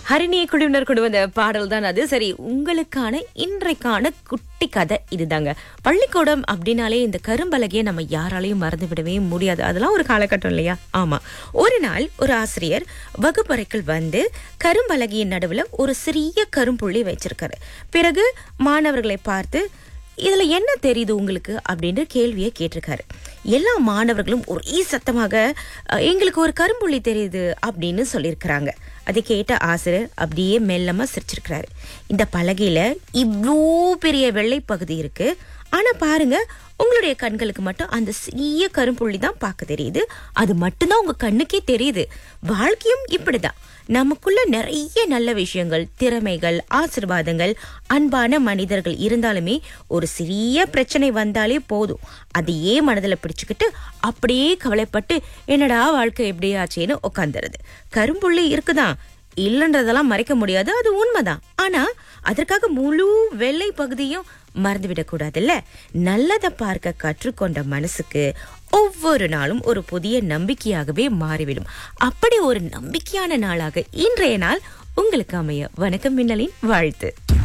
ஹரிணிய குழுவினர் கொண்டு வந்த பாடல் தான் அது சரி உங்களுக்கான இன்றைக்கான குட்டி கதை இதுதாங்க பள்ளிக்கூடம் அப்படின்னாலே இந்த கரும்பலகையை நம்ம யாராலையும் மறந்து விடவே முடியாது அதெல்லாம் ஒரு காலகட்டம் இல்லையா ஆமா ஒரு நாள் ஒரு ஆசிரியர் வகுப்பறைக்குள் வந்து கரும்பலகையின் நடுவுல ஒரு சிறிய கரும்புள்ளி வச்சிருக்காரு பிறகு மாணவர்களை பார்த்து இதுல என்ன தெரியுது உங்களுக்கு அப்படின்னு கேள்வியை கேட்டிருக்காரு எல்லா மாணவர்களும் ஒரே சத்தமாக "அஹ், எங்களுக்கு ஒரு கரும்புள்ளி தெரியுது அப்படின்னு சொல்லியிருக்கிறாங்க அதை கேட்ட ஆசிரியர் அப்படியே மெல்லமா சிரிச்சிருக்கிறாரு இந்த பலகையில இவ்வளோ பெரிய வெள்ளை பகுதி இருக்கு ஆனா பாருங்க உங்களுடைய கண்களுக்கு மட்டும் அந்த சிறிய கரும்புள்ளி தான் பார்க்க தெரியுது அது மட்டும்தான் உங்க கண்ணுக்கே தெரியுது வாழ்க்கையும் இப்படிதான் நமக்குள்ள நிறைய நல்ல விஷயங்கள் திறமைகள் ஆசிர்வாதங்கள் அன்பான மனிதர்கள் இருந்தாலுமே ஒரு சிறிய பிரச்சனை வந்தாலே போதும் அதையே மனதில் பிடிச்சுக்கிட்டு அப்படியே கவலைப்பட்டு என்னடா வாழ்க்கை எப்படி ஆச்சேன்னு உட்காந்துருது கரும்புள்ளி இருக்குதான் இல்லைன்றதெல்லாம் மறைக்க முடியாது அது உண்மைதான் ஆனா அதற்காக முழு வெள்ளை பகுதியும் மறந்துவிடக் கூடாதுல்ல நல்லதை பார்க்க கற்றுக்கொண்ட மனசுக்கு ஒவ்வொரு நாளும் ஒரு புதிய நம்பிக்கையாகவே மாறிவிடும் அப்படி ஒரு நம்பிக்கையான நாளாக இன்றைய நாள் உங்களுக்கு அமைய வணக்கம் மின்னலின் வாழ்த்து